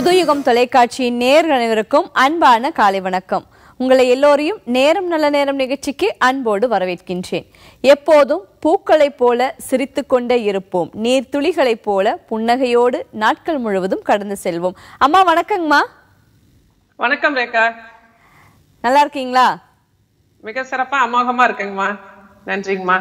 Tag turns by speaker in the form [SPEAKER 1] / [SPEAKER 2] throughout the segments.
[SPEAKER 1] புதுயுகம் தொலைக்காட்சியின் நேர்கள் அனைவருக்கும் அன்பான காலை வணக்கம் உங்களை எல்லோரையும் நேரம் நல்ல நேரம் நிகழ்ச்சிக்கு அன்போடு வரவேற்கின்றேன் எப்போதும் பூக்களைப் போல சிரித்துக் கொண்டே இருப்போம் நீர்த்துளிகளைப் போல புன்னகையோடு நாட்கள் முழுவதும் கடந்து செல்வோம் அம்மா வணக்கங்கம்மா
[SPEAKER 2] வணக்கம் ரேகா
[SPEAKER 1] நல்லா இருக்கீங்களா
[SPEAKER 2] மிக சிறப்பா அமோகமா இருக்குங்கம்மா நன்றிங்கம்மா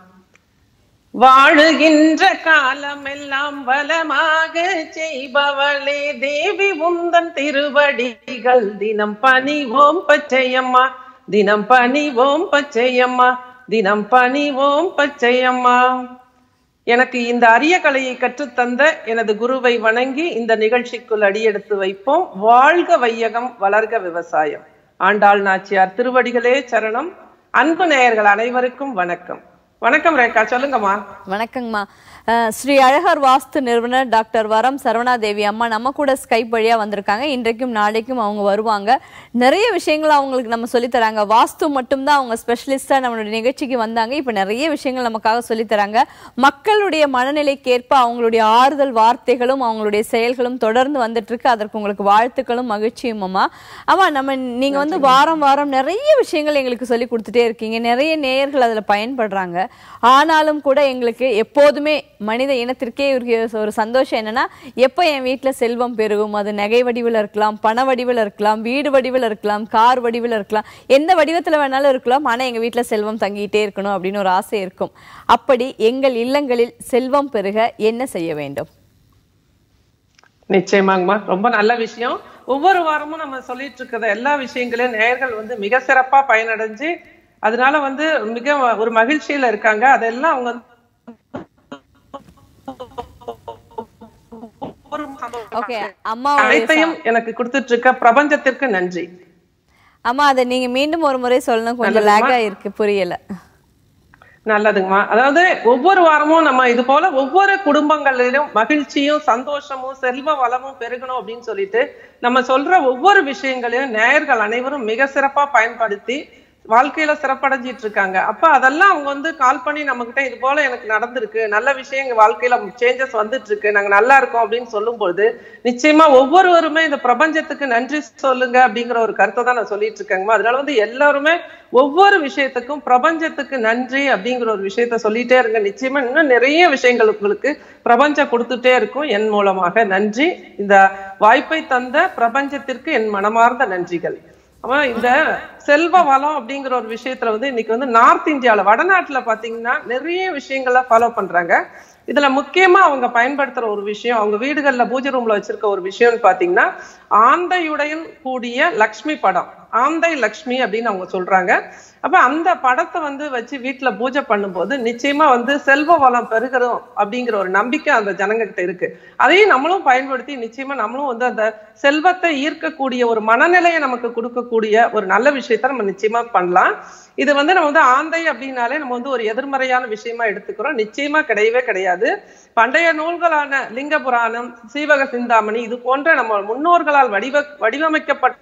[SPEAKER 2] வாழுகின்ற காலமெல்லாம் வளமாக செய்பவளே தேவி உந்தன் திருவடிகள் தினம் பணிவோம் பச்சையம்மா தினம் பணிவோம் பச்சையம்மா தினம் பணிவோம் பச்சையம்மா எனக்கு இந்த அரிய கலையை கற்றுத்தந்த எனது குருவை வணங்கி இந்த நிகழ்ச்சிக்குள் அடியெடுத்து வைப்போம் வாழ்க வையகம் வளர்க விவசாயம் ஆண்டாள் நாச்சியார் திருவடிகளே சரணம் அன்பு நேயர்கள் அனைவருக்கும் வணக்கம் வணக்கம் ரேகா சொல்லுங்கம்மா
[SPEAKER 1] வணக்கங்கம்மா அஹ், ஸ்ரீ அழகர் வாஸ்து நிறுவனர் டாக்டர் வரம் சரவணாதேவி அம்மா நம்ம கூட ஸ்கைப் வழியா வந்திருக்காங்க இன்றைக்கும் நாளைக்கும் அவங்க வருவாங்க நிறைய விஷயங்கள் அவங்களுக்கு நம்ம சொல்லித் தராங்க வாஸ்து மட்டும்தான் அவங்க ஸ்பெஷலிஸ்டா நம்மளுடைய நிகழ்ச்சிக்கு வந்தாங்க இப்ப நிறைய விஷயங்கள் நமக்காக சொல்லித் தராங்க மக்களுடைய மனநிலைக்கேற்ப அவங்களுடைய ஆறுதல் வார்த்தைகளும் அவங்களுடைய செயல்களும் தொடர்ந்து வந்துட்டு இருக்கு அதற்கு உங்களுக்கு வாழ்த்துக்களும் மகிழ்ச்சியும் அம்மா ஆமா நம்ம நீங்க வந்து வாரம் வாரம் நிறைய விஷயங்கள் எங்களுக்கு சொல்லி கொடுத்துட்டே இருக்கீங்க நிறைய நேயர்கள் அதுல பயன்படுறாங்க ஆனாலும் கூட எங்களுக்கு எப்போதுமே மனித இனத்திற்கே ஒரு ஒரு சந்தோஷம் என்னன்னா எப்போ என் வீட்ல செல்வம் பெருகும் அது நகை வடிவில் இருக்கலாம் பண வடிவில் இருக்கலாம் வீடு வடிவில் இருக்கலாம் கார் வடிவில் இருக்கலாம் எந்த வடிவத்துல வேணாலும் இருக்கலாம் ஆனா எங்க வீட்ல செல்வம் தங்கிட்டே இருக்கணும் அப்படின்னு ஒரு ஆசை இருக்கும் அப்படி எங்கள் இல்லங்களில் செல்வம் பெருக என்ன செய்ய வேண்டும்
[SPEAKER 2] நிச்சயமாங்கம்மா ரொம்ப நல்ல விஷயம் ஒவ்வொரு வாரமும் நம்ம சொல்லிட்டு இருக்கிற எல்லா விஷயங்களையும் நேயர்கள் வந்து மிக சிறப்பா பயனடைஞ்சு அதனால வந்து மிக ஒரு மகிழ்ச்சியில இருக்காங்க அதெல்லாம் அவங்க வந்து ஒவ்வொரு
[SPEAKER 1] ஓகே அம்மா
[SPEAKER 2] அனைத்தையும் எனக்கு கொடுத்துட்டு இருக்க பிரபஞ்சத்திற்கு நன்றி
[SPEAKER 1] அம்மா அதை நீங்க மீண்டும் ஒரு முறை சொல்லணும் கொஞ்சம் லேகா இருக்கு புரியல
[SPEAKER 2] நல்லதுங்கம்மா அதாவது ஒவ்வொரு வாரமும் நம்ம இது போல ஒவ்வொரு குடும்பங்களிலும் மகிழ்ச்சியும் சந்தோஷமும் செல்வ வளமும் பெருகணும் அப்படின்னு சொல்லிட்டு நம்ம சொல்ற ஒவ்வொரு விஷயங்களையும் நேயர்கள் அனைவரும் மிக சிறப்பா பயன்படுத்தி வாழ்க்கையில சிறப்படைஞ்சிட்டு இருக்காங்க அப்ப அதெல்லாம் அவங்க வந்து கால் பண்ணி நம்ம கிட்ட இது போல எனக்கு நடந்திருக்கு நல்ல விஷயம் எங்க வாழ்க்கையில சேஞ்சஸ் வந்துட்டு இருக்கு நாங்க நல்லா இருக்கோம் அப்படின்னு சொல்லும்போது நிச்சயமா ஒவ்வொருவருமே இந்த பிரபஞ்சத்துக்கு நன்றி சொல்லுங்க அப்படிங்கிற ஒரு கருத்தை தான் நான் சொல்லிட்டு இருக்கேங்கம்மா அதனால வந்து எல்லாருமே ஒவ்வொரு விஷயத்துக்கும் பிரபஞ்சத்துக்கு நன்றி அப்படிங்கிற ஒரு விஷயத்த சொல்லிட்டே இருங்க நிச்சயமா இன்னும் நிறைய விஷயங்கள் உங்களுக்கு பிரபஞ்சம் கொடுத்துட்டே இருக்கும் என் மூலமாக நன்றி இந்த வாய்ப்பை தந்த பிரபஞ்சத்திற்கு என் மனமார்ந்த நன்றிகள் அவன் இந்த செல்வ வளம் அப்படிங்கிற ஒரு விஷயத்துல வந்து இன்னைக்கு வந்து நார்த் இந்தியால வடநாட்டுல பாத்தீங்கன்னா நிறைய விஷயங்கள ஃபாலோ பண்றாங்க இதுல முக்கியமா அவங்க பயன்படுத்துற ஒரு விஷயம் அவங்க வீடுகள்ல பூஜை ரூம்ல வச்சிருக்க ஒரு விஷயம்னு பாத்தீங்கன்னா ஆந்தையுடன் கூடிய லக்ஷ்மி படம் ஆந்தை லக்ஷ்மி அப்படின்னு அவங்க சொல்றாங்க அப்ப அந்த படத்தை வந்து வச்சு வீட்டுல பூஜை பண்ணும்போது நிச்சயமா வந்து செல்வ வளம் பெருகிறோம் அப்படிங்கிற ஒரு நம்பிக்கை அந்த ஜனங்க கிட்ட இருக்கு அதையும் நம்மளும் பயன்படுத்தி நிச்சயமா நம்மளும் வந்து அந்த செல்வத்தை ஈர்க்கக்கூடிய ஒரு மனநிலையை நமக்கு கொடுக்கக்கூடிய ஒரு நல்ல விஷயத்த நம்ம நிச்சயமா பண்ணலாம் இது வந்து நம்ம வந்து ஆந்தை அப்படின்னாலே நம்ம வந்து ஒரு எதிர்மறையான விஷயமா எடுத்துக்கிறோம் நிச்சயமா கிடையவே கிடையாது பண்டைய நூல்களான லிங்க புராணம் சீவக சிந்தாமணி இது போன்ற நம்ம முன்னோர்களால் வடிவ வடிவமைக்கப்பட்ட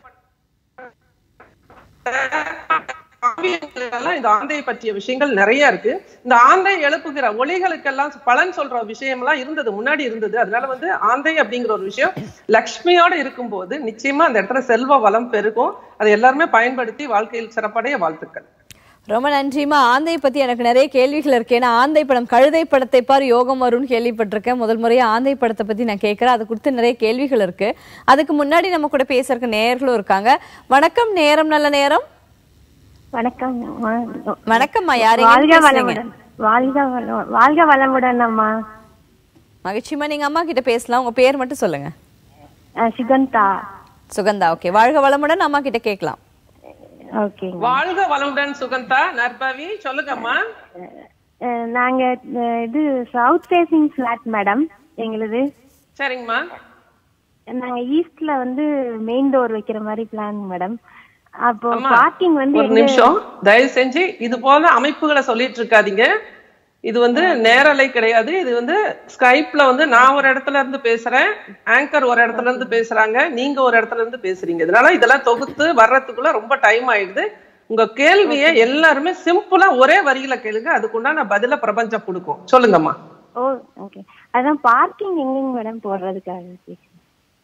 [SPEAKER 2] காவியங்களெல்லாம் இந்த ஆந்தையை பற்றிய விஷயங்கள் நிறைய இருக்கு இந்த ஆந்தை எழுப்புகிற ஒளிகளுக்கெல்லாம் பலன் சொல்ற விஷயம்லாம் இருந்தது முன்னாடி இருந்தது அதனால வந்து ஆந்தை அப்படிங்கிற ஒரு விஷயம் லக்ஷ்மியோட இருக்கும்போது நிச்சயமா அந்த இடத்துல செல்வ வளம் பெருகும் அதை எல்லாருமே பயன்படுத்தி வாழ்க்கையில் சிறப்படைய வாழ்த்துக்கள்
[SPEAKER 1] ரொம்ப நன்றிமா ஆந்தை பத்தி எனக்கு நிறைய கேள்விகள் இருக்கு ஏன்னா ஆந்தை படம் கழுதை படத்தை பார் யோகம் வரும்னு கேள்விப்பட்டிருக்கேன் முதல் முறையா ஆந்தை படத்தை பத்தி நான் கேட்கறேன் அதை குறித்து நிறைய கேள்விகள் இருக்கு அதுக்கு முன்னாடி நம்ம கூட பேசுறதுக்கு நேயர்களும் இருக்காங்க வணக்கம் நேரம் நல்ல நேரம்
[SPEAKER 3] வணக்கம்
[SPEAKER 1] வணக்கம்மா யாரு
[SPEAKER 3] வாழ்க வளமுடன் வாழ்க வளம் வாழ்க வளமுடன் அம்மா
[SPEAKER 1] மகிழ்ச்சிமா நீங்க அம்மா கிட்ட பேசலாம் உங்க பேர் மட்டும் சொல்லுங்க
[SPEAKER 3] அஹ் சுகந்தா
[SPEAKER 1] சுகந்தா ஓகே வாழ்க வளமுடன் அம்மா கிட்ட கேட்கலாம்
[SPEAKER 3] ஓகேங்க
[SPEAKER 2] வாழ்க வளமுடன் சுகந்தா நற்பவி சொல்லுங்கம்மா
[SPEAKER 3] அஹ் நாங்க அஹ் இது சவுத் ஃபேசிங் ஃபிளாட் மேடம் எங்களுது
[SPEAKER 2] சரிங்கம்மா
[SPEAKER 3] நாங்க ஈஸ்ட்ல வந்து மெயின் டோர் வைக்கிற மாதிரி பிளான் மேடம் அப்போ
[SPEAKER 2] அம்மா,
[SPEAKER 3] பார்க்கிங் வந்து
[SPEAKER 2] ஒரு நிமிஷம் தயவு செஞ்சு இது போல அமைப்புகளை சொல்லிட்டு இருக்காதீங்க இது வந்து நேரலை கிடையாது இது வந்து ஸ்கைப்ல வந்து நான் ஒரு இடத்துல இருந்து பேசுறேன் ஆங்கர் ஒரு இடத்துல இருந்து பேசுறாங்க நீங்க ஒரு இடத்துல இருந்து பேசுறீங்க இதனால இதெல்லாம் தொகுத்து வர்றதுக்குள்ள ரொம்ப டைம் ஆயிடுது உங்க கேள்வியை எல்லாருமே சிம்பிளா ஒரே வரியில கேளுங்க அதுக்குண்டான பதில பிரபஞ்சம் கொடுக்கும் சொல்லுங்கம்மா
[SPEAKER 3] ஓ ஓகே அதான் பார்க்கிங் எங்கங்க மேடம் போடுறதுக்காக கேக்குறேன்.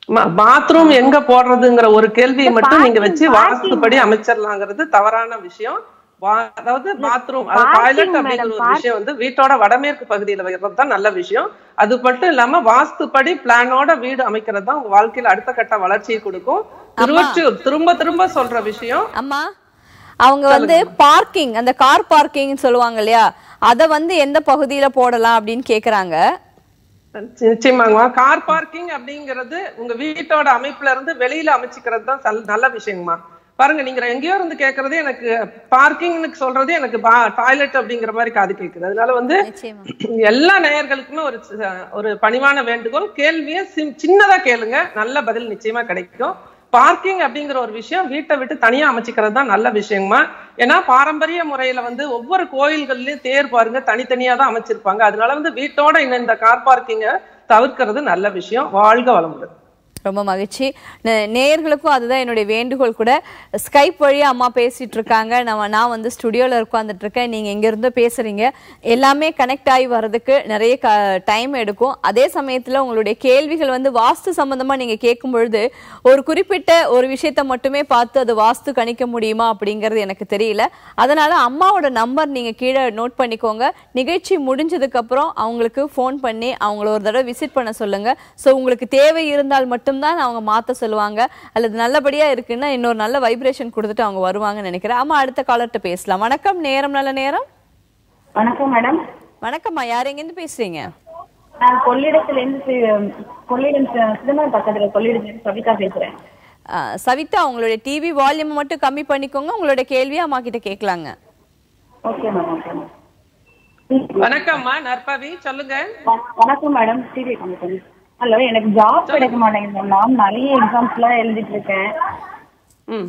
[SPEAKER 2] பாத்ரூம் எங்க போடுறதுங்கிற ஒரு கேள்வியை மட்டும் நீங்க வச்சு
[SPEAKER 3] parking,
[SPEAKER 2] வாஸ்துப்படி அமைச்சிடலாங்கிறது தவறான விஷயம் வா- அதாவது பாத்ரூம் அது
[SPEAKER 3] parking,
[SPEAKER 2] டாய்லெட் அப்படிங்கிற
[SPEAKER 3] madam,
[SPEAKER 2] ஒரு விஷயம் வந்து வீட்டோட வடமேற்கு பகுதியில வைக்கிறது தான் நல்ல விஷயம் அது மட்டும் இல்லாம வாஸ்துப்படி பிளானோட வீடு அமைக்கிறது தான் உங்க வாழ்க்கையில அடுத்த கட்ட வளர்ச்சியை கொடுக்கும் திருவொற்றியூர் திரும்ப திரும்ப சொல்ற விஷயம்
[SPEAKER 1] அம்மா அவங்க வந்து பார்க்கிங் அந்த கார் பார்க்கிங் சொல்லுவாங்க இல்லையா அத வந்து எந்த பகுதியில போடலாம் அப்படின்னு கேக்குறாங்க
[SPEAKER 2] நிச்சயமாங்கம்மா கார் பார்க்கிங் அப்படிங்கிறது உங்க வீட்டோட அமைப்புல இருந்து வெளியில அமைச்சுக்கிறது தான் சல்- நல்ல விஷயங்கம்மா பாருங்க நீங்க எங்கேயோ இருந்து கேக்குறது எனக்கு பார்க்கிங்னு சொல்றது எனக்கு டாய்லெட் அப்படிங்கிற மாதிரி காது கேக்குது அதனால வந்து
[SPEAKER 1] நிச்சயமா
[SPEAKER 2] எல்லா நேயர்களுக்குமே ஒரு சி- ஒரு பணிவான வேண்டுகோள் கேள்வியை சிம்- சின்னதா கேளுங்க நல்ல பதில் நிச்சயமா கிடைக்கும் பார்க்கிங் அப்படிங்கிற ஒரு விஷயம் வீட்டை விட்டு தனியா அமைச்சிக்கிறது தான் நல்ல விஷயமா ஏன்னா பாரம்பரிய முறையில வந்து ஒவ்வொரு கோயில்கள்லயும் தேர் பாருங்க தனித்தனியா தான் அமைச்சிருப்பாங்க அதனால வந்து வீட்டோட இன்னும் இந்த கார் பார்க்கிங்கை தவிர்க்கிறது நல்ல விஷயம் வாழ்க வளமுடன்
[SPEAKER 1] ரொம்ப மகிழ்ச்சி நே- நேயர்களுக்கும் அதுதான் என்னுடைய வேண்டுகோள் கூட ஸ்கைப் வழியா அம்மா பேசிட்டு இருக்காங்க நம்ம நான் வந்து ஸ்டுடியோல உட்காந்துட்டு இருக்கேன் நீங்க எங்க இருந்தோ பேசுறீங்க எல்லாமே கனெக்ட் ஆகி வர்றதுக்கு நிறைய டைம் எடுக்கும் அதே சமயத்துல உங்களுடைய கேள்விகள் வந்து வாஸ்து சம்பந்தமா நீங்க கேட்கும் பொழுது ஒரு குறிப்பிட்ட ஒரு விஷயத்த மட்டுமே பார்த்து அது வாஸ்து கணிக்க முடியுமா அப்படிங்கிறது எனக்கு தெரியல அதனால அம்மாவோட நம்பர் நீங்க கீழே நோட் பண்ணிக்கோங்க நிகழ்ச்சி முடிஞ்சதுக்கு அப்புறம் அவங்களுக்கு ஃபோன் பண்ணி அவங்கள ஒரு தடவை விசிட் பண்ண சொல்லுங்க ஸோ உங்களுக்கு தேவை இருந்தால் மட்டும்தான் அவங்க மாத்த சொல்லுவாங்க அல்லது நல்லபடியா இருக்குன்னா இன்னொரு நல்ல வைப்ரேஷன் கொடுத்துட்டு அவங்க வருவாங்கன்னு நினைக்கிறேன் ஆமா அடுத்த காலர்கிட்ட பேசலாம் வணக்கம் நேரம் நல்ல நேரம்
[SPEAKER 4] வணக்கம் மேடம்
[SPEAKER 1] வணக்கம்மா யார் எங்கேருந்து பேசுறீங்க
[SPEAKER 4] நான் கொள்ளிடத்துல இருந்து சி- கொள்ளிடம் சி- சிதம்பரம் பக்கத்துல கொள்ளிடம் சவிதா பேசுறேன்
[SPEAKER 1] ஆ, சவிதா உங்களுடைய டிவி வால்யூம் மட்டும் கம்மி பண்ணிக்கோங்க உங்களுடைய கேள்வியை அம்மா கிட்ட கேட்கலாங்க
[SPEAKER 4] ஓகே மேம் ஓகே மேம்
[SPEAKER 2] வணக்கம்மா நற்பவி சொல்லுங்க
[SPEAKER 4] வ- வணக்கம் மேடம் டிவி கம்மி பண்ணி ஹலோ எனக்கு ஜாப் கிடைக்க மாட்டேங்குது மேம் நிறைய எக்ஸாம்ஸ் எல்லாம் எழுதிட்டு இருக்கேன்
[SPEAKER 2] ம்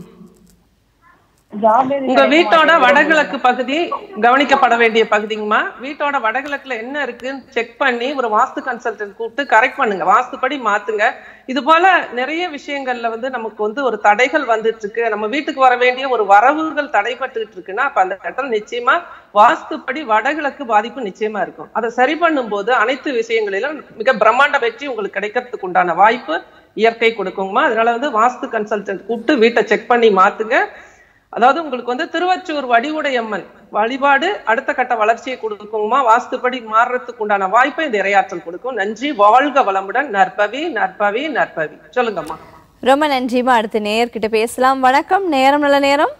[SPEAKER 4] ஜாப்
[SPEAKER 2] உங்க வீட்டோட வடகிழக்கு பகுதி கவனிக்கப்பட வேண்டிய பகுதிங்கம்மா வீட்டோட வடகிழக்குல என்ன இருக்குன்னு செக் பண்ணி ஒரு வாஸ்து கன்சல்டன்ட் கூப்பிட்டு கரெக்ட் பண்ணுங்க வாஸ்துப்படி மாத்துங்க இது போல நிறைய விஷயங்கள்ல வந்து நமக்கு வந்து ஒரு தடைகள் வந்துட்டு இருக்கு நம்ம வீட்டுக்கு வர வேண்டிய ஒரு வரவுகள் தடைப்பட்டுட்டு இருக்குன்னா அப்ப அந்த இடத்துல நிச்சயமா வாஸ்துப்படி வடகிழக்கு பாதிப்பு நிச்சயமா இருக்கும் அதை சரி பண்ணும்போது அனைத்து விஷயங்களிலும் மிக பிரம்மாண்ட வெற்றி உங்களுக்கு கிடைக்கிறதுக்கு உண்டான வாய்ப்பு இயற்கை கொடுக்குங்கம்மா அதனால வந்து வாஸ்து கன்சல்டன்ட் கூப்பிட்டு வீட்டை செக் பண்ணி மாத்துங்க அதாவது உங்களுக்கு வந்து திருவச்சூர் வடிவுடையம்மன் வழிபாடு அடுத்த கட்ட வளர்ச்சியை கொடுக்குங்கம்மா வாஸ்துப்படி மாறுறதுக்கு உண்டான வாய்ப்பை இந்த இரையாற்றல் கொடுக்கும் நன்றி வாழ்க வளமுடன் நற்பவி நற்பவி நற்பவி சொல்லுங்கம்மா
[SPEAKER 1] ரொம்ப நன்றிமா அடுத்து நேயர்கிட்ட பேசலாம் வணக்கம் நேரம் நல்ல நேரம்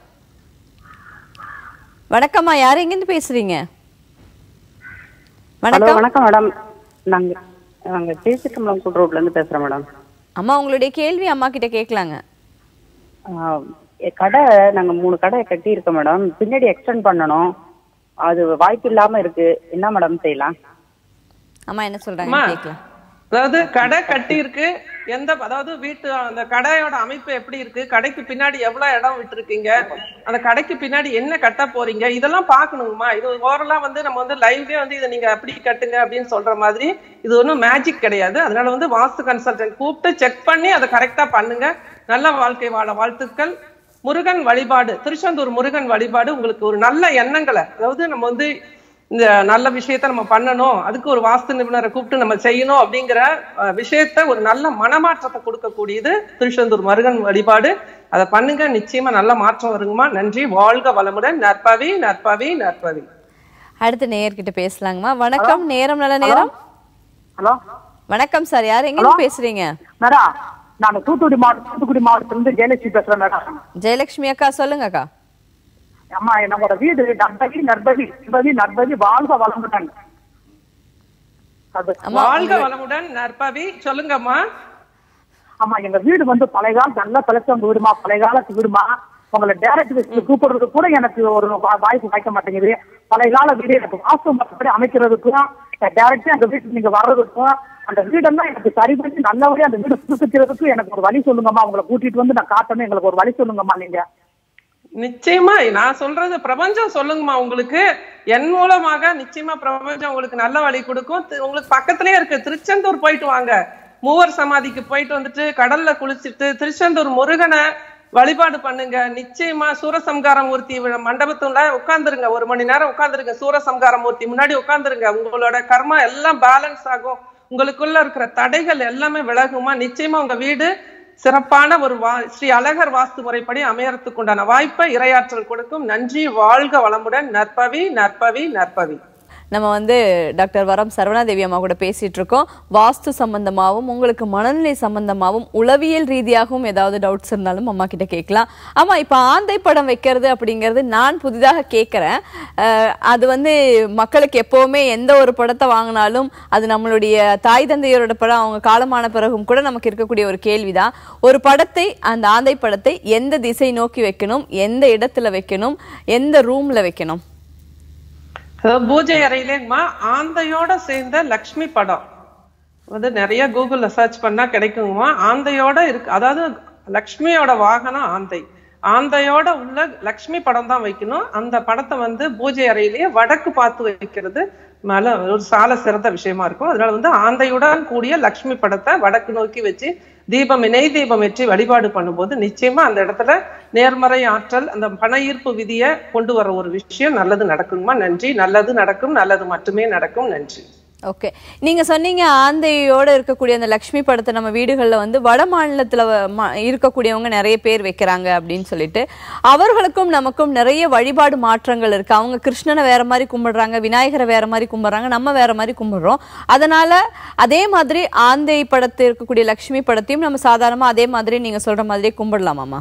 [SPEAKER 1] வணக்கம்மா யார் எங்கேருந்து பேசுறீங்க
[SPEAKER 5] ஹலோ
[SPEAKER 1] வணக்கம்
[SPEAKER 5] வணக்கம் மேடம் நாங்க நாங்க பேசிட்டோம் ரோட்ல இருந்து பேசுறோம் மேடம்
[SPEAKER 1] அம்மா உங்களுடைய கேள்வி அம்மா கிட்ட கேட்கலாங்க
[SPEAKER 5] ஆஹ் எ- கடை நாங்க மூணு கடை கட்டி இருக்கோம் மேடம் பின்னாடி எக்ஸ்டெண்ட் பண்ணணும் அது வாய்ப்பு இல்லாம இருக்கு என்ன மேடம் செய்யலாம்
[SPEAKER 1] அம்மா என்ன சொல்றாங்க
[SPEAKER 2] அம்மா,
[SPEAKER 1] கேட்கலாம்
[SPEAKER 2] அதாவது கடை கட்டி இருக்கு எந்த அதாவது வீட்டு அந்த கடையோட அமைப்பு எப்படி இருக்கு கடைக்கு பின்னாடி எவ்வளவு இடம் விட்டுருக்கீங்க அந்த கடைக்கு பின்னாடி என்ன கட்ட போறீங்க இதெல்லாம் பார்க்கணுங்கம்மா இது ஓரலா வந்து நம்ம வந்து லைவ்லயே வந்து இதை நீங்க அப்படி கட்டுங்க அப்படின்னு சொல்ற மாதிரி இது ஒன்றும் மேஜிக் கிடையாது அதனால வந்து வாஸ்து கன்சல்டன்ட் கூப்பிட்டு செக் பண்ணி அதை கரெக்டா பண்ணுங்க நல்ல வாழ்க்கை வாழ வாழ்த்துக்கள் முருகன் வழிபாடு திருச்செந்தூர் முருகன் வழிபாடு உங்களுக்கு ஒரு நல்ல எண்ணங்களை அதாவது நம்ம வந்து இந்த நல்ல விஷயத்த நம்ம பண்ணணும் அதுக்கு ஒரு வாஸ்து நிபுணரை கூப்பிட்டு நம்ம செய்யணும் அப்படிங்கிற அஹ், விஷயத்த ஒரு நல்ல மனமாற்றத்தை கொடுக்கக்கூடியது திருச்செந்தூர் முருகன் வழிபாடு அதை பண்ணுங்க நிச்சயமா நல்ல மாற்றம் வருங்கம்மா நன்றி வாழ்க வளமுடன் நற்பவி நற்பவி நற்பவி
[SPEAKER 1] அடுத்து நேயர்கிட்ட பேசலாங்கம்மா வணக்கம் நேரம் நல்ல நேரம்
[SPEAKER 6] ஹலோ
[SPEAKER 1] வணக்கம் சார் யார் எங்கேருந்து பேசுறீங்க
[SPEAKER 6] மேடம் நான் தூத்துக்குடி மாவட்டம் தூத்துக்குடி மாவட்டத்திலிருந்து ஜெயலட்சுமி பேசுறேன் மேடம்
[SPEAKER 1] ஜெயலட்சுமி அக்கா சொல்லுங்க அக்கா
[SPEAKER 6] அம்மா நம்மளோட வீடு நர்பதி நர்பதி நர்பதி நர்பதி வாழ்க வளமுடன் அது
[SPEAKER 1] அம்மா
[SPEAKER 2] வாழ்க வளமுடன் நற்பவி சொல்லுங்கம்மா
[SPEAKER 6] ஆமா எங்க வீடு வந்து பழைய காலம் நல்ல பழக்கம் வீடுமா பழைய காலத்து வீடுமா உங்களை டேரக்ட் கூப்பிடுறது கூட எனக்கு ஒரு வா- வாய்ப்பு வாய்க்க மாட்டேங்குது பழைய கால வீடு எனக்கு வாஸ்து மற்றபடி அமைக்கிறதுக்கும் டேரக்டா அந்த வீட்டுக்கு நீங்க வர்றதுக்கும் அந்த வீடெல்லாம் எனக்கு சரி பண்ணி நல்லபடியா அந்த வீடு புதுப்பிக்கிறதுக்கும் எனக்கு ஒரு வழி சொல்லுங்கம்மா உங்களை கூட்டிட்டு வந்து நான் காட்டணும் எங்களுக்கு ஒரு வழி சொல்லுங்கம்மா நீங்க
[SPEAKER 2] நிச்சயமா நான் சொல்றது பிரபஞ்சம் சொல்லுங்கம்மா உங்களுக்கு என் மூலமாக நிச்சயமா பிரபஞ்சம் உங்களுக்கு நல்ல வழி கொடுக்கும் தி- உங்களுக்கு பக்கத்திலே இருக்கு திருச்செந்தூர் போயிட்டு வாங்க மூவர் சமாதிக்கு போயிட்டு வந்துட்டு கடல்ல குளிச்சுட்டு திருச்செந்தூர் முருகனை வழிபாடு பண்ணுங்க நிச்சயமா சூரசம்கார மூர்த்தி வி- மண்டபத்துல உட்கார்ந்துருங்க ஒரு மணி நேரம் உட்கார்ந்துருங்க சூரசம்கார மூர்த்தி முன்னாடி உட்கார்ந்துருங்க உங்களோட கர்மா எல்லாம் பேலன்ஸ் ஆகும் உங்களுக்குள்ள இருக்கிற தடைகள் எல்லாமே விலகுமா நிச்சயமா உங்க வீடு சிறப்பான ஒரு வா ஸ்ரீ அழகர் வாஸ்து முறைப்படி அமையறதுக்கு உண்டான வாய்ப்பை இரையாற்றல் கொடுக்கும் நன்றி வாழ்க வளமுடன் நற்பவி நற்பவி நற்பவி
[SPEAKER 1] நம்ம வந்து டாக்டர் வரம் சரவணாதேவி அம்மா கூட பேசிட்டு இருக்கோம் வாஸ்து சம்பந்தமாகவும் உங்களுக்கு மனநிலை சம்பந்தமாகவும் உளவியல் ரீதியாகவும் ஏதாவது டவுட்ஸ் இருந்தாலும் அம்மா கிட்ட கேட்கலாம் ஆமா இப்ப ஆந்தை படம் வைக்கிறது அப்படிங்கிறது நான் புதிதாக கேட்கிறேன் அஹ், அது வந்து மக்களுக்கு எப்பவுமே எந்த ஒரு படத்தை வாங்கினாலும் அது நம்மளுடைய தாய் தந்தையரோட படம் அவங்க காலமான பிறகும் கூட நமக்கு இருக்கக்கூடிய ஒரு கேள்விதான் ஒரு படத்தை அந்த ஆந்தை படத்தை எந்த திசை நோக்கி வைக்கணும் எந்த இடத்துல வைக்கணும் எந்த ரூம்ல வைக்கணும்
[SPEAKER 2] அதாவது பூஜை அறையிலேங்கம்மா ஆந்தையோட சேர்ந்த லக்ஷ்மி படம் வந்து நிறைய கூகுள்ல சர்ச் பண்ணா கிடைக்குங்கம்மா ஆந்தையோட இருக்கு அதாவது லக்ஷ்மியோட வாகனம் ஆந்தை ஆந்தையோட உள்ள லக்ஷ்மி படம் தான் வைக்கணும் அந்த படத்தை வந்து பூஜை அறையிலேயே வடக்கு பார்த்து வைக்கிறது மேல ஒரு சால சிறந்த விஷயமா இருக்கும் அதனால வந்து ஆந்தையுடன் கூடிய லக்ஷ்மி படத்தை வடக்கு நோக்கி வச்சு தீபம் நெய் தீபம் வச்சு வழிபாடு பண்ணும்போது நிச்சயமா அந்த இடத்துல நேர்மறை ஆற்றல் அந்த பண ஈர்ப்பு விதியை கொண்டு வர ஒரு விஷயம் நல்லது நடக்குங்கம்மா நன்றி நல்லது நடக்கும் நல்லது மட்டுமே நடக்கும் நன்றி
[SPEAKER 1] ஓகே நீங்க சொன்னீங்க ஆந்தையோட இருக்கக்கூடிய அந்த லக்ஷ்மி படத்தை நம்ம வீடுகள்ல வந்து வட மாநிலத்துல வ- ம- இருக்கக்கூடியவங்க நிறைய பேர் வைக்கிறாங்க அப்படின்னு சொல்லிட்டு அவர்களுக்கும் நமக்கும் நிறைய வழிபாடு மாற்றங்கள் இருக்கு அவங்க கிருஷ்ணனை வேற மாதிரி கும்பிடுறாங்க விநாயகரை வேற மாதிரி கும்பிடுறாங்க நம்ம வேற மாதிரி கும்பிடுறோம் அதனால அதே மாதிரி ஆந்தை படத்தில் இருக்கக்கூடிய லக்ஷ்மி படத்தையும் நம்ம சாதாரணமா அதே மாதிரி நீங்க சொல்ற மாதிரியே கும்பிடலாமாமா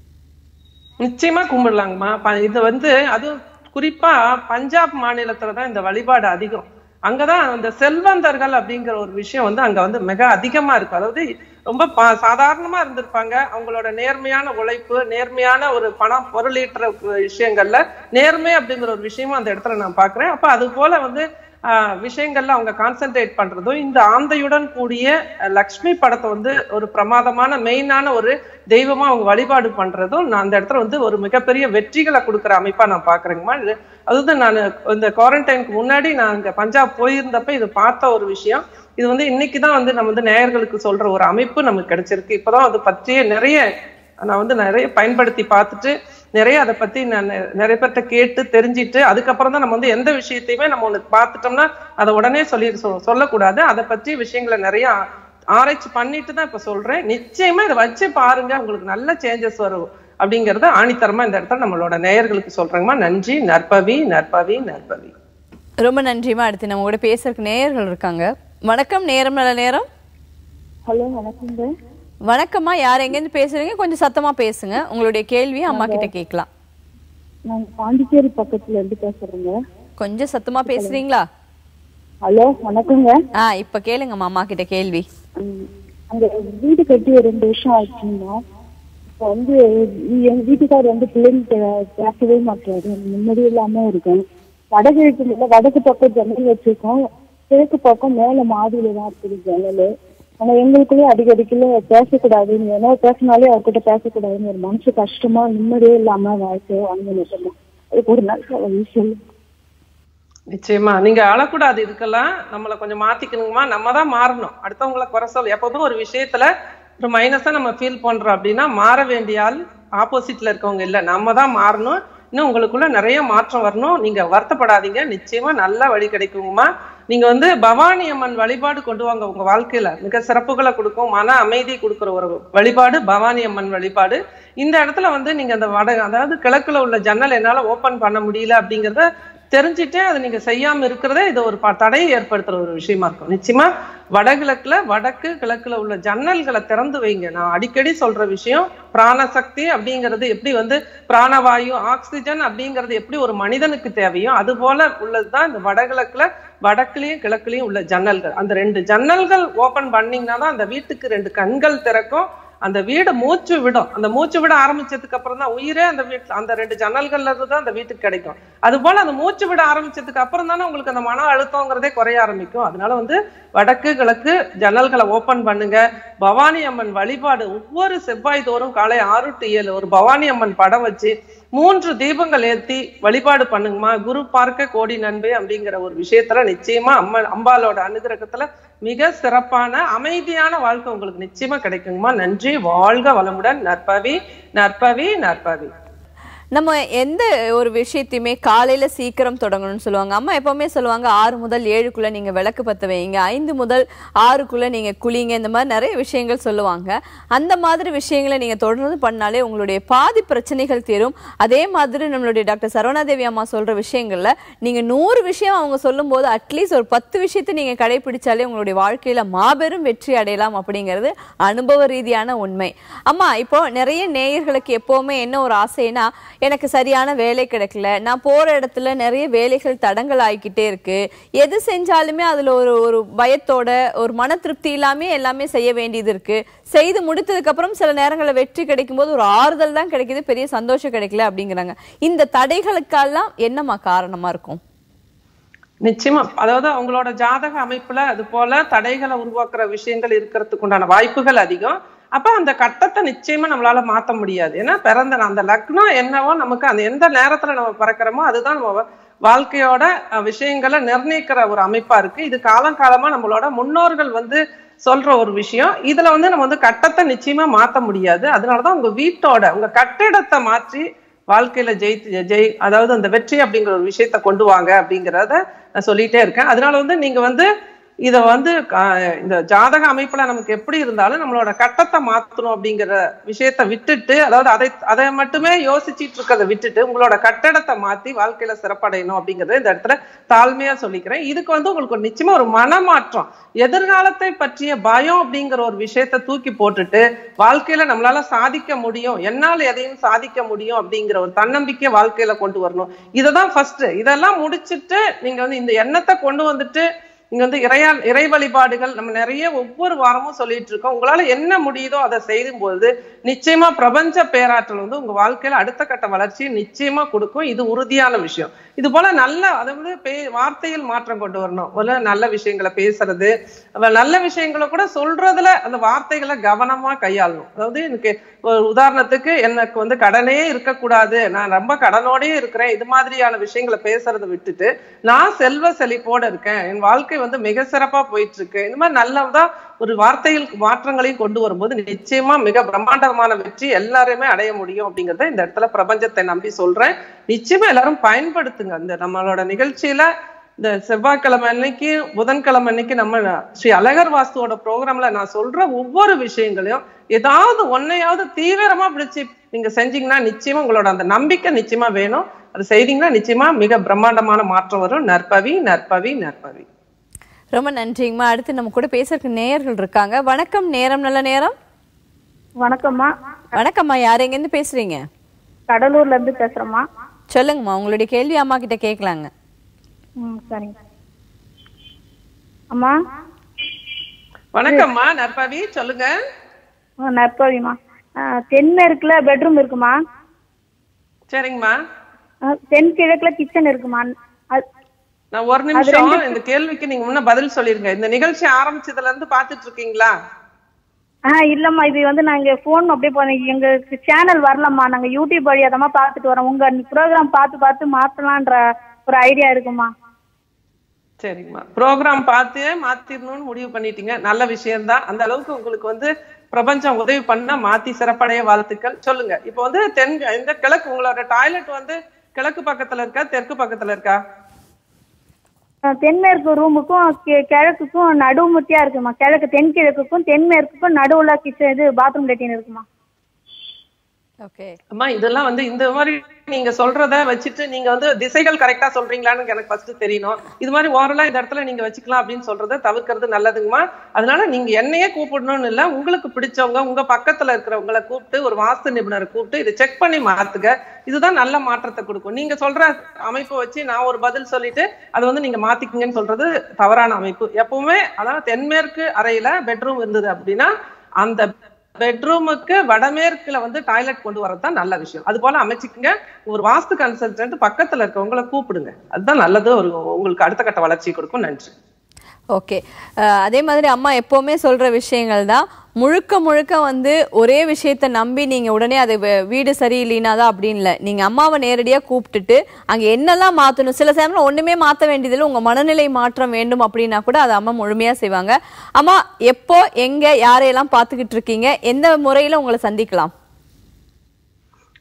[SPEAKER 2] நிச்சயமா கும்பிடலாங்கம்மா ப- இது வந்து அதுவும் குறிப்பா பஞ்சாப் மாநிலத்துல தான் இந்த வழிபாடு அதிகம் அங்கதான் அந்த செல்வந்தர்கள் அப்படிங்கிற ஒரு விஷயம் வந்து அங்க வந்து மிக அதிகமா இருக்கு அதாவது ரொம்ப பா- சாதாரணமா இருந்திருப்பாங்க அவங்களோட நேர்மையான உழைப்பு நேர்மையான ஒரு பணம் பொருளீட்டுற விஷயங்கள்ல நேர்மை அப்படிங்கிற ஒரு விஷயமும் அந்த இடத்துல நான் பாக்குறேன் அப்ப அது போல வந்து ஆஹ் விஷயங்கள்ல அவங்க கான்சென்ட்ரேட் பண்றதும் இந்த ஆந்தையுடன் கூடிய அஹ், லக்ஷ்மி படத்தை வந்து ஒரு பிரமாதமான மெயினான ஒரு தெய்வமா அவங்க வழிபாடு பண்றதும் நான் அந்த இடத்துல வந்து ஒரு மிகப்பெரிய வெற்றிகளை கொடுக்குற அமைப்பா நான் பாக்குறேங்கம்மா இது அதாவது நான் இந்த குவாரண்டைனுக்கு முன்னாடி நான் அங்க பஞ்சாப் போயிருந்தப்ப இது பார்த்த ஒரு விஷயம் இது வந்து இன்னைக்கு தான் வந்து நம்ம வந்து நேயர்களுக்கு சொல்ற ஒரு அமைப்பு நமக்கு கிடைச்சிருக்கு இப்பதான் அது பற்றிய நிறைய நான் வந்து நிறைய பயன்படுத்தி பார்த்துட்டு நிறைய அதை பத்தி நான் நெ- நிறைய பேர்ட்ட கேட்டு தெரிஞ்சிட்டு அதுக்கப்புறம் தான் நம்ம வந்து எந்த விஷயத்தையுமே நம்ம ஒண்ணு பார்த்துட்டோம்னா அதை உடனே சொல்லி சொ- சொல்லக்கூடாது அதை பற்றி விஷயங்களை நிறைய ஆ- ஆராய்ச்சி பண்ணிட்டு தான் இப்ப சொல்றேன் நிச்சயமா இதை வச்சு பாருங்க உங்களுக்கு நல்ல சேஞ்சஸ் வரும் அப்படிங்கறத ஆணித்தரமா இந்த இடத்துல நம்மளோட நேயர்களுக்கு சொல்றேங்கம்மா நன்றி நற்பவி நற்பவி நற்பவி
[SPEAKER 1] ரொம்ப நன்றிமா அடுத்து நம்ம கூட பேசுறதுக்கு நேயர்கள் இருக்காங்க வணக்கம் நேரம் நல்ல நேரம்
[SPEAKER 4] ஹலோ வணக்கங்க
[SPEAKER 1] வணக்கம்மா யார் எங்கேருந்து பேசுறீங்க கொஞ்சம் சத்தமா பேசுங்க உங்களுடைய கேள்வியை அம்மா கிட்ட கேட்கலாம்
[SPEAKER 4] நான் பாண்டிச்சேரி பக்கத்துல இருந்து பேசுறேங்க
[SPEAKER 1] கொஞ்சம் சத்தமா பேசுறீங்களா
[SPEAKER 4] ஹலோ வணக்கங்க
[SPEAKER 1] ஆ இப்ப கேளுங்கம்மா அம்மா கிட்ட கேள்வி
[SPEAKER 4] ம், அங்க வீடு கட்டி ஒரு ரெண்டு வருஷம் ஆச்சுங்க இப்போ வந்து வீ- எங்க வீட்டுக்காரர் வந்து பிள்ளைங்க பேசவே மாட்டாரு நிம்மதி இல்லாம இருக்கும் வடகிழக்கு இல்ல வடக்கு பக்கம் ஜன்னல் வச்சிருக்கோம் கிழக்கு பக்கம் மேல மாடியில தான் இருக்குது ஜன்னல் ஆனா எங்களுக்குள்ளே அடிக்கடிக்குள்ள பேசக்கூடாதுன்னு ஏன்னா பேசினாலே அவர்கிட்ட பேசக்கூடாதுன்னு ஒரு மனசு கஷ்டமா நிம்மதியே இல்லாம வாழ்க்கை வந்து நிற்கணும் அதுக்கு ஒரு நல்ல வழி சொல்லு
[SPEAKER 2] நிச்சயமா நீங்க அழக்கூடாது இதுக்கெல்லாம் நம்மள கொஞ்சம் மாத்திக்கணுங்கம்மா நம்ம தான் மாறணும் அடுத்தவங்கள குறை சொல்ல எப்பவுமே ஒரு விஷயத்துல ஒரு மைனஸா நம்ம ஃபீல் பண்றோம் அப்படின்னா மாற வேண்டிய ஆள் ஆப்போசிட்ல இருக்கவங்க இல்ல நம்ம தான் மாறணும் இன்னும் உங்களுக்குள்ள நிறைய மாற்றம் வரணும் நீங்க வருத்தப்படாதீங்க நிச்சயமா நல்ல வழி கிடைக்குங்கம்மா நீங்க வந்து பவானி அம்மன் வழிபாடு கொண்டு வாங்க உங்க வாழ்க்கையில மிக சிறப்புகளை கொடுக்கும் மன அமைதி கொடுக்குற ஒரு வழிபாடு பவானி அம்மன் வழிபாடு இந்த இடத்துல வந்து நீங்க அந்த வட அதாவது கிழக்குல உள்ள ஜன்னல் என்னால ஓபன் பண்ண முடியல அப்படிங்கறத தெரிஞ்சுட்டே அதை நீங்க செய்யாம இருக்கிறதே இது ஒரு ப- தடையை ஏற்படுத்துற ஒரு விஷயமா இருக்கும் நிச்சயமா வடகிழக்குல வடக்கு கிழக்குல உள்ள ஜன்னல்களை திறந்து வைங்க நான் அடிக்கடி சொல்ற விஷயம் பிராணசக்தி அப்படிங்கிறது எப்படி வந்து பிராணவாயு ஆக்சிஜன் அப்படிங்கிறது எப்படி ஒரு மனிதனுக்கு தேவையோ அது போல உள்ளதுதான் இந்த வடகிழக்குல வடக்குலயும் கிழக்குலயும் உள்ள ஜன்னல்கள் அந்த ரெண்டு ஜன்னல்கள் ஓபன் பண்ணீங்கன்னா தான் அந்த வீட்டுக்கு ரெண்டு கண்கள் திறக்கும் அந்த வீடு மூச்சு விடும் அந்த மூச்சு விட ஆரம்பிச்சதுக்கு அப்புறம் தான் உயிரே அந்த வீட்டுல அந்த ரெண்டு ஜன்னல்கள்ல இருந்து தான் அந்த வீட்டுக்கு கிடைக்கும் அது போல அந்த மூச்சு விட ஆரம்பிச்சதுக்கு அப்புறம் தானே உங்களுக்கு அந்த மன அழுத்தங்கிறதே குறைய ஆரம்பிக்கும் அதனால வந்து வடக்கு கிழக்கு ஜன்னல்களை ஓபன் பண்ணுங்க பவானி அம்மன் வழிபாடு ஒவ்வொரு செவ்வாய் தோறும் காலை ஆறு டு ஏழு ஒரு பவானி அம்மன் படம் வச்சு மூன்று தீபங்கள் ஏத்தி வழிபாடு பண்ணுங்கம்மா குரு பார்க்க கோடி நன்மை அப்படிங்கிற ஒரு விஷயத்துல நிச்சயமா அம்மன் அம்பாலோட அனுகிரகத்துல மிக சிறப்பான அமைதியான வாழ்க்கை உங்களுக்கு நிச்சயமா கிடைக்குங்கம்மா நன்றி வாழ்க வளமுடன் நற்பவி நற்பவி நற்பவி
[SPEAKER 1] நம்ம எந்த ஒரு விஷயத்தையுமே காலையில சீக்கிரம் தொடங்கணும்னு சொல்லுவாங்க அம்மா எப்பவுமே சொல்லுவாங்க ஆறு முதல் ஏழுக்குள்ள நீங்க விளக்கு பத்த வைங்க ஐந்து முதல் ஆறுக்குள்ள நீங்க குளிங்க இந்த மாதிரி நிறைய விஷயங்கள் சொல்லுவாங்க அந்த மாதிரி விஷயங்களை நீங்க தொடர்ந்து பண்ணாலே உங்களுடைய பாதி பிரச்சனைகள் தீரும் அதே மாதிரி நம்மளுடைய டாக்டர் சரவணாதேவி அம்மா சொல்ற விஷயங்கள்ல நீங்க நூறு விஷயம் அவங்க சொல்லும்போது அட்லீஸ்ட் ஒரு பத்து விஷயத்தை நீங்க கடைபிடிச்சாலே உங்களுடைய வாழ்க்கையில மாபெரும் வெற்றி அடையலாம் அப்படிங்கிறது அனுபவ ரீதியான உண்மை அம்மா இப்போ நிறைய நேயர்களுக்கு எப்பவுமே என்ன ஒரு ஆசைனா எனக்கு சரியான வேலை கிடைக்கல நான் போற இடத்துல நிறைய வேலைகள் தடங்கள் ஆகிக்கிட்டே இருக்கு எது செஞ்சாலுமே அதுல ஒரு ஒரு பயத்தோட ஒரு மன திருப்தி இல்லாம எல்லாமே செய்ய வேண்டியது இருக்கு செய்து முடித்ததுக்கு அப்புறம் சில நேரங்களில் வெற்றி கிடைக்கும் போது ஒரு ஆறுதல் தான் கிடைக்குது பெரிய சந்தோஷம் கிடைக்கல அப்படிங்கிறாங்க இந்த தடைகளுக்கெல்லாம் என்னம்மா காரணமா இருக்கும்
[SPEAKER 2] நிச்சயமா அதாவது அவங்களோட ஜாதக அமைப்புல அது போல தடைகளை உருவாக்குற விஷயங்கள் இருக்கிறதுக்கு உண்டான வாய்ப்புகள் அதிகம் அப்ப அந்த கட்டத்தை நிச்சயமா நம்மளால மாத்த முடியாது ஏன்னா பிறந்த அந்த லக்னம் என்னவோ நமக்கு அந்த எந்த நேரத்துல நம்ம பிறக்கிறோமோ அதுதான் நம்ம வ- வாழ்க்கையோட அஹ், விஷயங்களை நிர்ணயிக்கிற ஒரு அமைப்பா இருக்கு இது காலம் காலமா நம்மளோட முன்னோர்கள் வந்து சொல்ற ஒரு விஷயம் இதுல வந்து நம்ம வந்து கட்டத்தை நிச்சயமா மாத்த முடியாது அதனாலதான் உங்க வீட்டோட உங்க கட்டிடத்தை மாற்றி வாழ்க்கையில ஜெயித்து ஜெய் அதாவது அந்த வெற்றி அப்படிங்கிற ஒரு விஷயத்த கொண்டு வாங்க அப்படிங்கிறத நான் சொல்லிட்டே இருக்கேன் அதனால வந்து நீங்க வந்து இத வந்து கா- இந்த ஜாதக அமைப்புல நமக்கு எப்படி இருந்தாலும் நம்மளோட கட்டத்தை மாத்தணும் அப்படிங்கிற விஷயத்த விட்டுட்டு அதாவது அதை அதை மட்டுமே யோசிச்சிட்டு இருக்கிறத விட்டுட்டு உங்களோட கட்டடத்தை மாத்தி வாழ்க்கையில சிறப்படையணும் அப்படிங்கறத இந்த இடத்துல தாழ்மையா சொல்லிக்கிறேன் இதுக்கு வந்து உங்களுக்கு ஒரு நிச்சயமா ஒரு மனமாற்றம் எதிர்காலத்தை பற்றிய பயம் அப்படிங்கிற ஒரு விஷயத்த தூக்கி போட்டுட்டு வாழ்க்கையில நம்மளால சாதிக்க முடியும் என்னால் எதையும் சாதிக்க முடியும் அப்படிங்கிற ஒரு தன்னம்பிக்கை வாழ்க்கையில கொண்டு வரணும் இததான் ஃபர்ஸ்ட் இதெல்லாம் முடிச்சிட்டு நீங்க வந்து இந்த எண்ணத்தை கொண்டு வந்துட்டு இங்க வந்து இறையா இறை வழிபாடுகள் நம்ம நிறைய ஒவ்வொரு வாரமும் சொல்லிட்டு இருக்கோம் உங்களால என்ன முடியுதோ அதை செய்யும் பொழுது நிச்சயமா பிரபஞ்ச பேராற்றல் வந்து உங்க வாழ்க்கையில அடுத்த கட்ட வளர்ச்சியை நிச்சயமா கொடுக்கும் இது உறுதியான விஷயம் இது போல நல்ல அதாவது பே வார்த்தையில் மாற்றம் கொண்டு வரணும் போல நல்ல விஷயங்களை பேசுறது அவ நல்ல விஷயங்களை கூட சொல்றதுல அந்த வார்த்தைகளை கவனமா கையாளணும் அதாவது எனக்கு ஒரு உதாரணத்துக்கு எனக்கு வந்து கடனே இருக்கக்கூடாது நான் ரொம்ப கடனோடயே இருக்கிறேன் இது மாதிரியான விஷயங்களை பேசுறதை விட்டுட்டு நான் செல்வ செழிப்போட இருக்கேன் என் வாழ்க்கை வந்து மிக சிறப்பா போயிட்டு இருக்கு இந்த மாதிரி நல்லதா ஒரு வார்த்தையில் மாற்றங்களையும் கொண்டு வரும்போது நிச்சயமா மிக பிரம்மாண்டமான வெற்றி எல்லாருமே அடைய முடியும் அப்படிங்கறத இந்த இடத்துல பிரபஞ்சத்தை நம்பி சொல்றேன் நிச்சயமா எல்லாரும் பயன்படுத்துங்க இந்த நம்மளோட நிகழ்ச்சியில இந்த செவ்வாய்க்கிழமை அன்னைக்கு புதன்கிழமை அன்னைக்கு நம்ம ஸ்ரீ அழகர் வாஸ்துவோட ப்ரோக்ராம்ல நான் சொல்ற ஒவ்வொரு விஷயங்களையும் ஏதாவது ஒன்னையாவது தீவிரமா பிடிச்சு நீங்க செஞ்சீங்கன்னா நிச்சயமா உங்களோட அந்த நம்பிக்கை நிச்சயமா வேணும் அது செய்தீங்கன்னா நிச்சயமா மிக பிரம்மாண்டமான மாற்றம் வரும் நற்பவி நற்பவி நற்பவி
[SPEAKER 1] ரொம்ப நன்றிங்கம்மா அடுத்து நம்ம கூட பேசுறதுக்கு நேயர்கள் இருக்காங்க வணக்கம் நேரம் நல்ல நேரம்
[SPEAKER 4] வணக்கம்மா
[SPEAKER 1] வணக்கம்மா யார் எங்கேருந்து பேசுறீங்க
[SPEAKER 4] கடலூர்ல இருந்து பேசுறேம்மா
[SPEAKER 1] சொல்லுங்கம்மா உங்களுடைய கேள்வி அம்மா கிட்ட கேட்கலாங்க
[SPEAKER 4] ம் சரிங்க அம்மா
[SPEAKER 2] வணக்கம்மா நற்பவி சொல்லுங்க
[SPEAKER 4] ஆ, நற்பவிம்மா ஆ, தென்மேற்குல பெட்ரூம் இருக்குமா
[SPEAKER 2] சரிங்கம்மா
[SPEAKER 4] ஆ, தென்கிழக்குல கிச்சன் இருக்குமா அது-
[SPEAKER 2] நான் ஒரு நிமிஷம் இந்த கேள்விக்கு நீங்க முன்ன பதில் சொல்லிருங்க இந்த நிகழ்ச்சி ஆரம்பிச்சதுல இருந்து பாத்துட்டு இருக்கீங்களா
[SPEAKER 4] ஆ இல்லம்மா இது வந்து நாங்க போன் அப்படியே போனோம் எங்களுக்கு சேனல் வரலம்மா நாங்க யூடியூப் வழியாதமா பார்த்துட்டு வரோம் உங்க ப்ரோக்ராம் பார்த்து பார்த்து மாத்தலான்ற ஒரு ஐடியா இருக்குமா
[SPEAKER 2] சரிங்கம்மா ப்ரோக்ராம் பார்த்து மாத்திரணும்னு முடிவு பண்ணிட்டீங்க நல்ல விஷயம்தான் அந்த அளவுக்கு உங்களுக்கு வந்து பிரபஞ்சம் உதவி பண்ணா மாத்தி சிறப்படைய வாழ்த்துக்கள் சொல்லுங்க இப்போ வந்து தென் இந்த கிழக்கு உங்களோட டாய்லெட் வந்து கிழக்கு பக்கத்துல இருக்கா தெற்கு பக்கத்துல இருக்கா
[SPEAKER 4] ஆ, தென்மேற்கு ரூமுக்கும் கி- கிழக்குக்கும் நடுமுத்தியா இருக்குமா கிழக்கு தென்கிழக்குக்கும் தென்மேற்குக்கும் நடுவுல கிச்சன் இது பாத்ரூம் லெட்டின் இருக்குமா
[SPEAKER 1] ஓகே
[SPEAKER 2] அம்மா இதெல்லாம் வந்து இந்த மாதிரி நீங்க சொல்றத வச்சுட்டு நீங்க வந்து திசைகள் கரெக்டா சொல்றீங்களான்னு எனக்கு ஃபர்ஸ்ட் தெரியணும் இது மாதிரி ஓரலா இந்த இடத்துல நீங்க வச்சுக்கலாம் அப்படின்னு சொல்றத தவிர்க்கிறது நல்லதுங்கம்மா அதனால நீங்க என்னையே கூப்பிடணும்னு இல்ல உங்களுக்கு பிடிச்சவங்க உங்க பக்கத்துல இருக்கிறவங்கள கூப்பிட்டு ஒரு வாஸ்து நிபுணரை கூப்பிட்டு இதை செக் பண்ணி மாத்துங்க இதுதான் நல்ல மாற்றத்தை கொடுக்கும் நீங்க சொல்ற அமைப்பை வச்சு நான் ஒரு பதில் சொல்லிட்டு அதை வந்து நீங்க மாத்திக்கிங்கன்னு சொல்றது தவறான அமைப்பு எப்பவுமே அதாவது தென்மேற்கு அறையில பெட்ரூம் இருந்தது அப்படின்னா அந்த பெட்ரூமுக்கு வடமேற்குல வந்து டாய்லெட் கொண்டு வரது தான் நல்ல விஷயம் அது போல அமைச்சுக்குங்க ஒரு வாஸ்து கன்சல்டன்ட் பக்கத்துல இருக்கவங்கள கூப்பிடுங்க அதுதான் நல்லது ஒரு உங்களுக்கு அடுத்த கட்ட வளர்ச்சி கொடுக்கும் நன்றி
[SPEAKER 1] ஓகே அதே மாதிரி அம்மா எப்பவுமே சொல்ற விஷயங்கள் தான் முழுக்க முழுக்க வந்து ஒரே விஷயத்த நம்பி நீங்க உடனே அது வே- வீடு சரியில்லைனா தான் அப்படின்னு இல்லை நீங்க அம்மாவை நேரடியா கூப்பிட்டுட்டு அங்க என்னெல்லாம் மாத்தணும் சில சமயம் ஒண்ணுமே மாத்த வேண்டியதில்லை உங்க மனநிலை மாற்றம் வேண்டும் அப்படின்னா கூட அதை அம்மா முழுமையா செய்வாங்க அம்மா எப்போ எங்க யாரையெல்லாம் பார்த்துக்கிட்டு இருக்கீங்க எந்த முறையில உங்களை சந்திக்கலாம்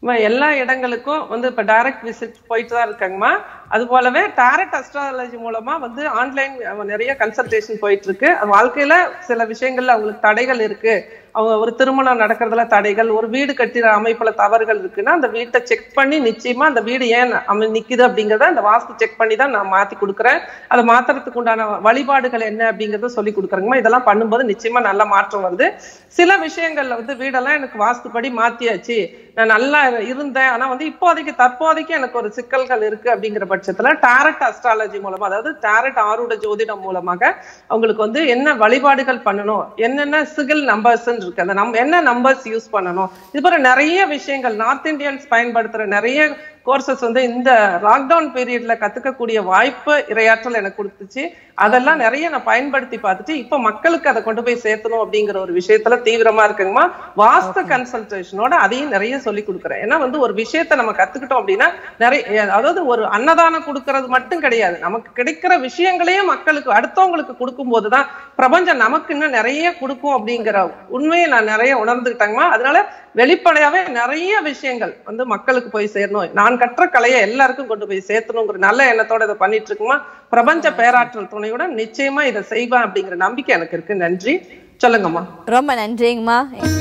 [SPEAKER 2] இவன் எல்லா இடங்களுக்கும் வந்து இப்ப டைரக்ட் விசிட் போயிட்டு தான் இருக்காங்கம்மா அது போலவே டைரக்ட் அஸ்ட்ராலஜி மூலமா வந்து ஆன்லைன் நிறைய கன்சல்டேஷன் போயிட்டு இருக்கு அது வாழ்க்கையில சில விஷயங்கள்ல அவங்களுக்கு தடைகள் இருக்கு அவங்க ஒரு திருமணம் நடக்கிறதுல தடைகள் ஒரு வீடு கட்டிற அமைப்புல தவறுகள் இருக்குன்னா அந்த வீட்டை செக் பண்ணி நிச்சயமா அந்த வீடு ஏன் அமை நிக்குது அப்படிங்கறத அந்த வாஸ்து செக் பண்ணி தான் நான் மாத்தி கொடுக்குறேன் அதை மாத்துறதுக்கு உண்டான வழிபாடுகள் என்ன அப்படிங்கறத சொல்லி கொடுக்குறேங்கம்மா இதெல்லாம் பண்ணும்போது நிச்சயமா நல்ல மாற்றம் வருது சில விஷயங்கள்ல வந்து வீடெல்லாம் எனக்கு வாஸ்துப்படி மாத்தியாச்சு நான் நல்லா இருந்தேன் ஆனா வந்து இப்போதைக்கு தற்போதைக்கு எனக்கு ஒரு சிக்கல்கள் இருக்கு அப்படிங்கிற பட்சத்துல டாரட் அஸ்ட்ராலஜி மூலமா அதாவது டாரட் ஆருட ஜோதிடம் மூலமாக அவங்களுக்கு வந்து என்ன வழிபாடுகள் பண்ணணும் என்னென்ன சிகில் நம்பர்ஸ் இருக்கு அந்த நம் என்ன நம்பர்ஸ் யூஸ் பண்ணணும் இது போல நிறைய விஷயங்கள் நார்த் இந்தியன்ஸ் பயன்படுத்துற நிறைய கோர்சஸ் வந்து இந்த லாக்டவுன் பீரியட்ல கத்துக்கக்கூடிய வாய்ப்பு இரையாற்றல் எனக்கு கொடுத்துச்சு அதெல்லாம் நிறைய நான் பயன்படுத்தி பார்த்துட்டு இப்ப மக்களுக்கு அதை கொண்டு போய் சேர்த்தணும் அப்படிங்கிற ஒரு விஷயத்துல தீவிரமா இருக்குங்கம்மா வாஸ்து கன்சல்டேஷனோட அதையும் நிறைய சொல்லி கொடுக்குறேன் ஏன்னா வந்து ஒரு விஷயத்த நம்ம கத்துக்கிட்டோம் அப்படின்னா நிறைய அதாவது ஒரு அன்னதானம் கொடுக்கறது மட்டும் கிடையாது நமக்கு கிடைக்கிற விஷயங்களையும் மக்களுக்கு அடுத்தவங்களுக்கு கொடுக்கும் போதுதான் பிரபஞ்சம் நமக்கு இன்னும் நிறைய கொடுக்கும் அப்படிங்கிற உண்மையை நான் நிறைய உணர்ந்துக்கிட்டாங்கம்மா அதனால வெளிப்படையாவே நிறைய விஷயங்கள் வந்து மக்களுக்கு போய் சேரணும் நான் கற்ற கலையை எல்லாருக்கும் கொண்டு போய் சேர்த்தணுங்கிற நல்ல எண்ணத்தோட இதை பண்ணிட்டு இருக்குமா பிரபஞ்ச பேராற்றல் துணையுடன் நிச்சயமா இதை செய்வேன் அப்படிங்கிற நம்பிக்கை எனக்கு இருக்கு நன்றி சொல்லுங்கம்மா
[SPEAKER 1] ரொம்ப நன்றிங்கம்மா